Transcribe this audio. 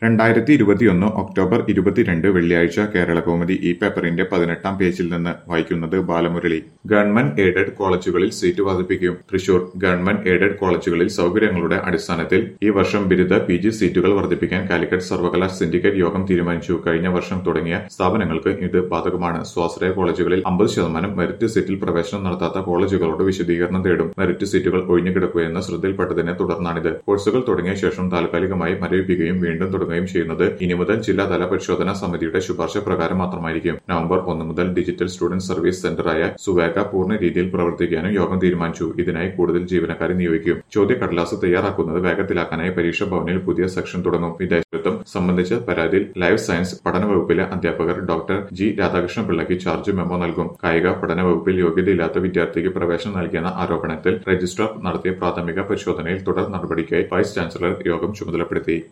രണ്ടായിരത്തി ഇരുപത്തിയൊന്ന് ഒക്ടോബർ ഇരുപത്തിരണ്ട് വെള്ളിയാഴ്ച കേരളകൗമുദി ഈ പേപ്പറിന്റെ പതിനെട്ടാം പേജിൽ നിന്ന് വായിക്കുന്നത് ബാലമുരളി ഗവൺമെന്റ് എയ്ഡഡ് കോളേജുകളിൽ സീറ്റ് വർദ്ധിപ്പിക്കും തൃശൂർ ഗവൺമെന്റ് എയ്ഡഡ് കോളേജുകളിൽ സൗകര്യങ്ങളുടെ അടിസ്ഥാനത്തിൽ ഈ വർഷം ബിരുദ പി ജി സീറ്റുകൾ വർദ്ധിപ്പിക്കാൻ കാലിക്കറ്റ് സർവകലാ സിൻഡിക്കേറ്റ് യോഗം തീരുമാനിച്ചു കഴിഞ്ഞ വർഷം തുടങ്ങിയ സ്ഥാപനങ്ങൾക്ക് ഇത് ബാധകമാണ് സ്വാശ്രയ കോളേജുകളിൽ അമ്പത് ശതമാനം മെറിറ്റ് സീറ്റിൽ പ്രവേശനം നടത്താത്ത കോളേജുകളോട് വിശദീകരണം തേടും മെറിറ്റ് സീറ്റുകൾ ഒഴിഞ്ഞുകിടക്കുകയെന്ന് ശ്രദ്ധയിൽപ്പെട്ടതിനെ തുടർന്നാണിത് കോഴ്സുകൾ തുടങ്ങിയ ശേഷം താൽക്കാലികമായി മരവിപ്പിക്കുകയും വീണ്ടും തുടങ്ങുകയും ചെയ്യുന്നത് ഇനി മുതൽ ജില്ലാതല പരിശോധനാ സമിതിയുടെ ശുപാർശ പ്രകാരം മാത്രമായിരിക്കും നവംബർ ഒന്ന് മുതൽ ഡിജിറ്റൽ സ്റ്റുഡന്റ് സർവീസ് സെന്ററായ സുവേഗ പൂർണ്ണ രീതിയിൽ പ്രവർത്തിക്കാനും യോഗം തീരുമാനിച്ചു ഇതിനായി കൂടുതൽ ജീവനക്കാരെ നിയോഗിക്കും ചോദ്യക്കടലാസ് തയ്യാറാക്കുന്നത് വേഗത്തിലാക്കാനായി പരീക്ഷാ ഭവനിൽ പുതിയ സെക്ഷൻ തുടങ്ങും വിദേശത്വം സംബന്ധിച്ച പരാതിയിൽ ലൈഫ് സയൻസ് പഠന വകുപ്പിലെ അധ്യാപകർ ഡോക്ടർ ജി രാധാകൃഷ്ണ പിള്ളയ്ക്ക് ചാർജ് മെമ്മോ നൽകും കായിക പഠന വകുപ്പിൽ യോഗ്യതയില്ലാത്ത വിദ്യാർത്ഥിക്ക് പ്രവേശനം നൽകിയെന്ന ആരോപണത്തിൽ രജിസ്ട്രാർ നടത്തിയ പ്രാഥമിക പരിശോധനയിൽ തുടർ നടപടിക്കായി വൈസ് ചാൻസലർ യോഗം ചുമതലപ്പെടുത്തി